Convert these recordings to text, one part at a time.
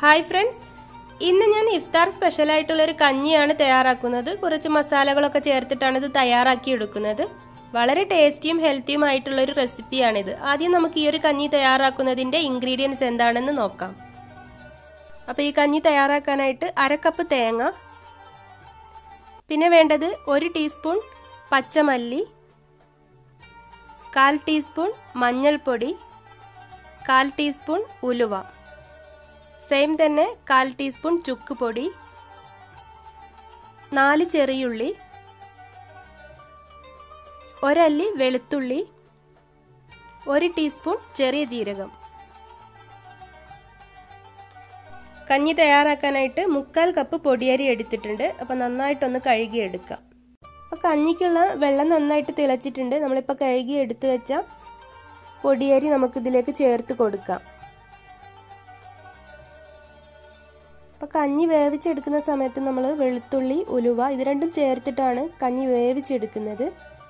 hi friends ഇന്ന് ഞാൻ ഇഫ്താർ special ആയിട്ടുള്ള ഒരു കഞ്ഞിയാണ് തയ്യാറാക്കുന്നത് കുറച്ച് മസാലകളൊക്കെ ചേർത്തിട്ടാണ് ഇത് തയ്യാറാക്കി എടുക്കുന്നത് വളരെ ടേസ്റ്റിയും ഹെൽത്തിയും ആയിട്ടുള്ള ഒരു റെസിപ്പിയാണിത് ആദ്യം നമുക്ക് ഈ ഒരു കഞ്ഞി തയ്യാറാക്കുന്നതിന്റെ ഇൻഗ്രീഡിയൻസ് എന്താണെന്ന് നോക്കാം അപ്പോൾ ഈ കഞ്ഞി തയ്യാറാക്കാനായിട്ട് അര കപ്പ് തേങ്ങ പിന്നെ വേണ്ടത് ഒരു ടീസ്പൂൺ പച്ചമല്ലി കാൽ ടീസ്പൂൺ മഞ്ഞൾപ്പൊടി കാൽ ടീസ്പൂൺ ഉലുവ സെയിം തന്നെ കാൽ ടീസ്പൂൺ ചുക്ക് പൊടി നാല് ചെറിയുള്ളി ഒരല്ലി വെളുത്തുള്ളി ഒരു ടീസ്പൂൺ ചെറിയ ജീരകം കഞ്ഞി തയ്യാറാക്കാനായിട്ട് മുക്കാൽ കപ്പ് പൊടിയരി എടുത്തിട്ടുണ്ട് അപ്പം നന്നായിട്ടൊന്ന് കഴുകിയെടുക്കാം അപ്പോൾ കഞ്ഞിക്കുള്ള വെള്ളം നന്നായിട്ട് തിളച്ചിട്ടുണ്ട് നമ്മളിപ്പോൾ കഴുകി എടുത്തു വെച്ച പൊടിയരി നമുക്കിതിലേക്ക് ചേർത്ത് കൊടുക്കാം അപ്പോൾ കഞ്ഞി വേവിച്ചെടുക്കുന്ന സമയത്ത് നമ്മൾ വെളുത്തുള്ളി ഉലുവ ഇത് രണ്ടും ചേർത്തിട്ടാണ് കഞ്ഞി വേവിച്ചെടുക്കുന്നത്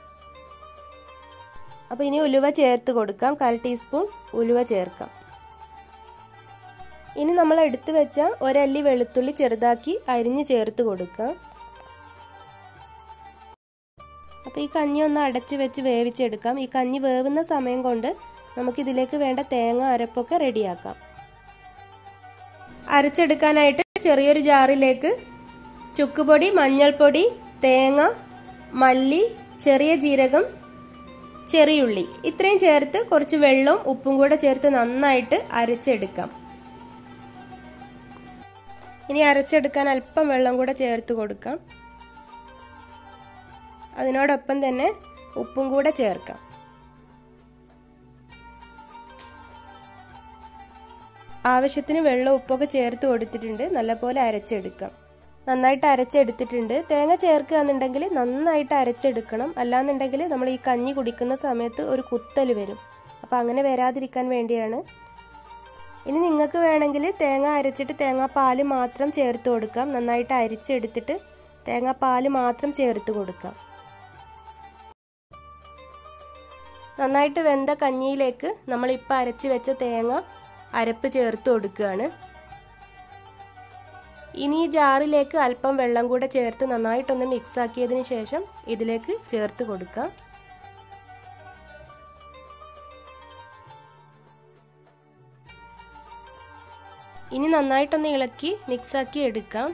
അപ്പോൾ ഇനി ഉലുവ ചേർത്ത് കൊടുക്കാം കാൽ ടീസ്പൂൺ ഉലുവ ചേർക്കാം ഇനി നമ്മൾ എടുത്തു വെച്ച ഒരല്ലി വെളുത്തുള്ളി ചെറുതാക്കി അരിഞ്ഞ് ചേർത്ത് കൊടുക്കാം അപ്പോൾ ഈ കഞ്ഞി ഒന്ന് അടച്ച് വെച്ച് വേവിച്ചെടുക്കാം ഈ കഞ്ഞി വേവുന്ന സമയം കൊണ്ട് നമുക്കിതിലേക്ക് വേണ്ട തേങ്ങ അരപ്പൊക്കെ റെഡിയാക്കാം അരച്ചെടുക്കാനായിട്ട് ചെറിയൊരു ജാറിലേക്ക് ചുക്കുപൊടി മഞ്ഞൾപ്പൊടി തേങ്ങ മല്ലി ചെറിയ ജീരകം ചെറിയുള്ളി ഇത്രയും ചേർത്ത് കുറച്ച് വെള്ളവും ഉപ്പും കൂടെ ചേർത്ത് നന്നായിട്ട് അരച്ചെടുക്കാം ഇനി അരച്ചെടുക്കാൻ അല്പം വെള്ളം കൂടെ ചേർത്ത് കൊടുക്കാം അതിനോടൊപ്പം തന്നെ ഉപ്പും കൂടെ ചേർക്കാം ആവശ്യത്തിന് വെള്ളം ഉപ്പൊക്കെ ചേർത്ത് കൊടുത്തിട്ടുണ്ട് നല്ലപോലെ അരച്ചെടുക്കാം നന്നായിട്ട് അരച്ചെടുത്തിട്ടുണ്ട് തേങ്ങ ചേർക്കുക എന്നുണ്ടെങ്കിൽ നന്നായിട്ട് അരച്ചെടുക്കണം അല്ലാന്നുണ്ടെങ്കിൽ നമ്മൾ ഈ കഞ്ഞി കുടിക്കുന്ന സമയത്ത് ഒരു കുത്തൽ വരും അപ്പം അങ്ങനെ വരാതിരിക്കാൻ വേണ്ടിയാണ് ഇനി നിങ്ങൾക്ക് വേണമെങ്കിൽ തേങ്ങ അരച്ചിട്ട് തേങ്ങാപ്പാൽ മാത്രം ചേർത്ത് കൊടുക്കാം നന്നായിട്ട് അരിച്ചെടുത്തിട്ട് തേങ്ങാപ്പാൽ മാത്രം ചേർത്ത് കൊടുക്കാം നന്നായിട്ട് വെന്ത കഞ്ഞിയിലേക്ക് നമ്മളിപ്പോൾ അരച്ച് വെച്ച തേങ്ങ അരപ്പ് ചേർത്ത് കൊടുക്കുകയാണ് ഇനി ഈ ജാറിലേക്ക് അല്പം വെള്ളം കൂടെ ചേർത്ത് നന്നായിട്ടൊന്ന് മിക്സ് ആക്കിയതിന് ശേഷം ഇതിലേക്ക് ചേർത്ത് കൊടുക്കാം ഇനി നന്നായിട്ടൊന്ന് ഇളക്കി മിക്സാക്കി എടുക്കാം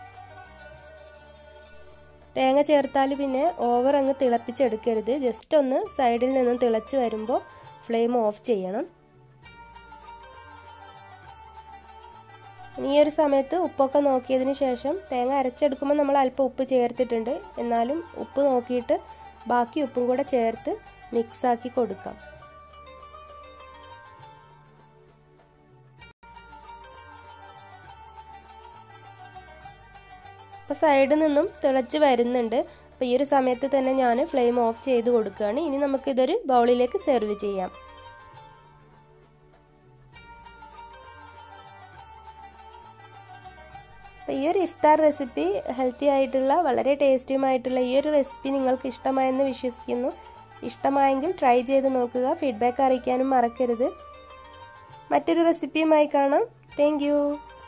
തേങ്ങ ചേർത്താൽ പിന്നെ ഓവർ അങ്ങ് തിളപ്പിച്ചെടുക്കരുത് ജസ്റ്റ് ഒന്ന് സൈഡിൽ നിന്നും തിളച്ച് വരുമ്പോൾ ഫ്ലെയിം ഓഫ് ചെയ്യണം ഈ ഒരു സമയത്ത് ഉപ്പൊക്കെ നോക്കിയതിന് ശേഷം തേങ്ങ അരച്ചെടുക്കുമ്പോൾ നമ്മൾ അല്പം ഉപ്പ് ചേർത്തിട്ടുണ്ട് എന്നാലും ഉപ്പ് നോക്കിയിട്ട് ബാക്കി ഉപ്പും കൂടെ ചേർത്ത് മിക്സാക്കി കൊടുക്കാം അപ്പോൾ സൈഡിൽ നിന്നും തിളച്ച് വരുന്നുണ്ട് അപ്പോൾ ഈ ഒരു സമയത്ത് തന്നെ ഞാൻ ഫ്ലെയിം ഓഫ് ചെയ്ത് കൊടുക്കുകയാണ് ഇനി നമുക്കിതൊരു ബൗളിലേക്ക് സെർവ് ചെയ്യാം അപ്പോൾ ഈ ഒരു ഇഫ്താർ റെസിപ്പി ഹെൽത്തി ആയിട്ടുള്ള വളരെ ടേസ്റ്റിയുമായിട്ടുള്ള ഈ ഒരു റെസിപ്പി നിങ്ങൾക്ക് ഇഷ്ടമായെന്ന് വിശ്വസിക്കുന്നു ഇഷ്ടമായെങ്കിൽ ട്രൈ ചെയ്ത് നോക്കുക ഫീഡ്ബാക്ക് അറിയിക്കാനും മറക്കരുത് മറ്റൊരു റെസിപ്പിയുമായി കാണാം താങ്ക്